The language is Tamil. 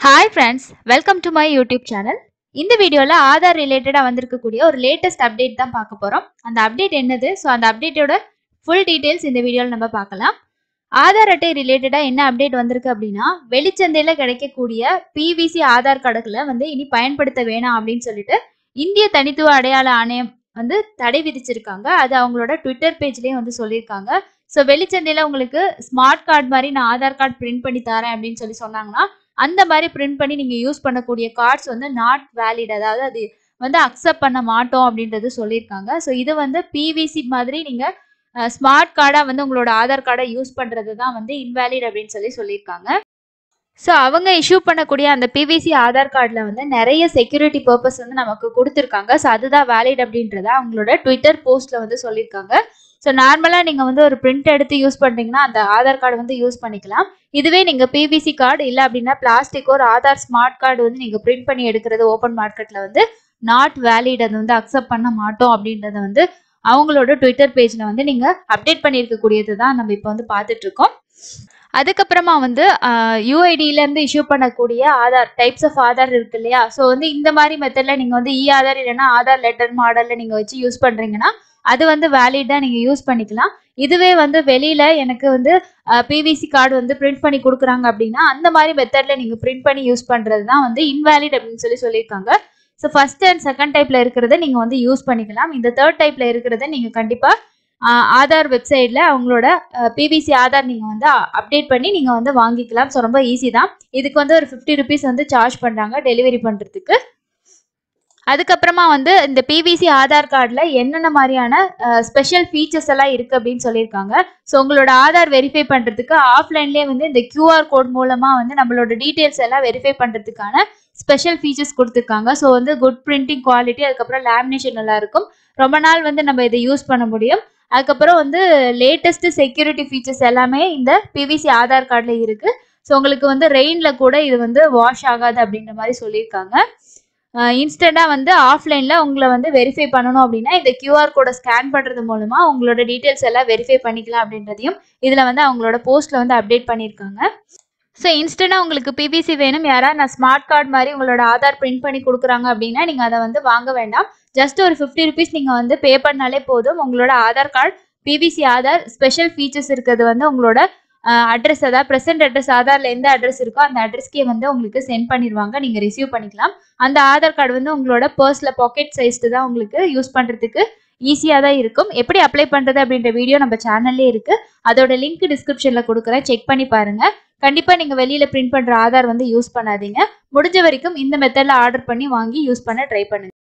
hi friends welcome to my YouTube channel இந்த வீடியோவில் ஆதார் ரிலேட்டடாக வந்திருக்கக்கூடிய ஒரு லேட்டஸ்ட் அப்டேட் தான் பார்க்க போகிறோம் அந்த அப்டேட் என்னது ஸோ அந்த அப்டேட்டோட ஃபுல் டீட்டெயில்ஸ் இந்த வீடியோவில் நம்ம பார்க்கலாம் ஆதார் அட்டை ரிலேட்டடாக என்ன அப்டேட் வந்திருக்கு அப்படின்னா வெளிச்சந்தையில் கிடைக்கக்கூடிய பிவிசி ஆதார் கார்டுகளை வந்து இனி பயன்படுத்த வேணாம் அப்படின்னு சொல்லிட்டு இந்திய தனித்துவ அடையாள ஆணையம் வந்து தடை விதிச்சிருக்காங்க அது அவங்களோட ட்விட்டர் பேஜ்லேயும் வந்து சொல்லியிருக்காங்க ஸோ வெளிச்சந்தையில் உங்களுக்கு ஸ்மார்ட் கார்டு மாதிரி நான் ஆதார் கார்டு பிரிண்ட் பண்ணி தரேன் அப்படின்னு சொல்லி சொன்னாங்கன்னா அந்த மாதிரி பிரிண்ட் பண்ணி நீங்கள் யூஸ் பண்ணக்கூடிய கார்ட்ஸ் வந்து நாட் வேலிட் அதாவது அது வந்து அக்செப்ட் பண்ண மாட்டோம் அப்படின்றது சொல்லியிருக்காங்க ஸோ இது வந்து பிவிசி மாதிரி நீங்கள் ஸ்மார்ட் கார்டாக வந்து உங்களோட ஆதார் கார்டை யூஸ் பண்ணுறது தான் வந்து இன்வேலிட் அப்படின்னு சொல்லி சொல்லியிருக்காங்க ஸோ அவங்க இஷ்யூ பண்ணக்கூடிய அந்த பிவிசி ஆதார் கார்டில் வந்து நிறைய செக்யூரிட்டி பர்பஸ் வந்து நமக்கு கொடுத்துருக்காங்க ஸோ அதுதான் வேலிட் அப்படின்றத அவங்களோட ட்விட்டர் போஸ்ட்டில் வந்து சொல்லியிருக்காங்க ஸோ நார்மலாக நீங்கள் வந்து ஒரு பிரிண்ட் எடுத்து யூஸ் பண்ணுறீங்கன்னா அந்த ஆதார் கார்டு வந்து யூஸ் பண்ணிக்கலாம் இதுவே நீங்கள் பிவிசி கார்டு இல்லை அப்படின்னா பிளாஸ்டிக் ஒரு ஆதார் ஸ்மார்ட் கார்டு வந்து நீங்கள் பிரிண்ட் பண்ணி எடுக்கிறது ஓப்பன் மார்க்கெட்டில் வந்து நாட் வேலிட் அது வந்து அக்செப்ட் பண்ண மாட்டோம் அப்படின்றத வந்து அவங்களோட ட்விட்டர் பேஜில் வந்து நீங்கள் அப்டேட் பண்ணியிருக்கக்கூடியது தான் நம்ம இப்போ வந்து பார்த்துட்டு இருக்கோம் அதுக்கப்புறமா வந்து யூஐடியிலேருந்து இஷ்யூ பண்ணக்கூடிய ஆதார் டைப்ஸ் ஆஃப் ஆதார் இருக்கு இல்லையா ஸோ வந்து இந்த மாதிரி மெத்தடில் நீங்கள் வந்து இ ஆதார் இல்லைன்னா ஆதார் லெட்டர் மாடலில் நீங்கள் வச்சு யூஸ் பண்ணுறீங்கன்னா அது வந்து வேலிடாக நீங்கள் யூஸ் பண்ணிக்கலாம் இதுவே வந்து வெளியில் எனக்கு வந்து பிவிசி கார்டு வந்து பிரிண்ட் பண்ணி கொடுக்குறாங்க அப்படின்னா அந்த மாதிரி மெத்தடில் நீங்கள் பிரிண்ட் பண்ணி யூஸ் பண்ணுறது தான் வந்து இன்வேலிட் அப்படின்னு சொல்லி சொல்லியிருக்காங்க ஸோ ஃபர்ஸ்ட் அண்ட் செகண்ட் டைப்பில் இருக்கிறத நீங்கள் வந்து யூஸ் பண்ணிக்கலாம் இந்த தேர்ட் டைப்பில் இருக்கிறத நீங்கள் கண்டிப்பாக ஆதார் வெப்சைட்டில் அவங்களோட பிவிசி ஆதார் நீங்கள் வந்து அப்டேட் பண்ணி நீங்கள் வந்து வாங்கிக்கலாம் ஸோ ரொம்ப ஈஸி தான் இதுக்கு வந்து ஒரு ஃபிஃப்டி ருபீஸ் வந்து சார்ஜ் பண்ணுறாங்க டெலிவரி பண்ணுறதுக்கு அதுக்கப்புறமா வந்து இந்த பிவிசி ஆதார் கார்டில் என்னென்ன மாதிரியான ஸ்பெஷல் ஃபீச்சர்ஸ் எல்லாம் இருக்குது அப்படின்னு சொல்லியிருக்காங்க ஸோ உங்களோட ஆதார் வெரிஃபை பண்ணுறதுக்கு ஆஃப்லைன்லேயே வந்து இந்த கியூஆர் கோட் மூலமாக வந்து நம்மளோட டீட்டெயில்ஸ் எல்லாம் வெரிஃபை பண்ணுறதுக்கான ஸ்பெஷல் ஃபீச்சர்ஸ் கொடுத்துருக்காங்க ஸோ வந்து குட் பிரிண்டிங் குவாலிட்டி அதுக்கப்புறம் லேமினேஷன் நல்லா இருக்கும் ரொம்ப நாள் வந்து நம்ம இதை யூஸ் பண்ண முடியும் அதுக்கப்புறம் வந்து லேட்டஸ்ட் செக்யூரிட்டி ஃபீச்சர்ஸ் எல்லாமே இந்த பிவிசி ஆதார் கார்டில் இருக்குது ஸோ உங்களுக்கு வந்து ரெயினில் கூட இது வந்து வாஷ் ஆகாது அப்படின்ற மாதிரி சொல்லியிருக்காங்க இன்ஸ்டண்ட்டாக வந்து ஆஃப்லைனில் உங்களை வந்து வெரிஃபை பண்ணணும் அப்படின்னா இந்த கியூஆர் கோடை ஸ்கேன் பண்ணுறது மூலமாக உங்களோட டீட்டெயில்ஸ் எல்லாம் வெரிஃபை பண்ணிக்கலாம் அப்படின்றதையும் இதில் வந்து அவங்களோட போஸ்ட்டில் வந்து அப்டேட் பண்ணியிருக்காங்க ஸோ இன்ஸ்டண்ட்டாக உங்களுக்கு பிபிசி வேணும் யாராவது நான் ஸ்மார்ட் கார்டு மாதிரி உங்களோட ஆதார் பிரிண்ட் பண்ணி கொடுக்குறாங்க அப்படின்னா நீங்கள் அதை வந்து வாங்க வேண்டாம் ஜஸ்ட் ஒரு ஃபிஃப்டி ருபீஸ் நீங்கள் வந்து பே பண்ணாலே போதும் உங்களோட Aadhaar card PVC Aadhaar special features இருக்கிறது வந்து உங்களோட அட்ரஸ் அதாவது ப்ரெசென்ட் அட்ரஸ் ஆதாரில் எந்த அட்ரஸ் இருக்கோ அந்த அட்ரஸ்க்கே வந்து உங்களுக்கு சென்ட் பண்ணிடுவாங்க நீங்கள் ரிசீவ் பண்ணிக்கலாம் அந்த ஆதார் கார்டு வந்து உங்களோட பர்ஸில் பாக்கெட் சைஸ்டு தான் உங்களுக்கு யூஸ் பண்ணுறதுக்கு ஈஸியாக தான் இருக்கும் எப்படி அப்ளை பண்ணுறது அப்படின்ற வீடியோ நம்ம சேனல்லே இருக்குது அதோட லிங்க் டிஸ்கிரிப்ஷனில் கொடுக்குறேன் செக் பண்ணி பாருங்கள் கண்டிப்பாக நீங்கள் வெளியில் பிரிண்ட் பண்ணுற ஆதார் வந்து யூஸ் பண்ணாதீங்க முடிஞ்ச வரைக்கும் இந்த மெத்தடில் ஆர்டர் பண்ணி வாங்கி யூஸ் பண்ண ட்ரை பண்ணுங்கள்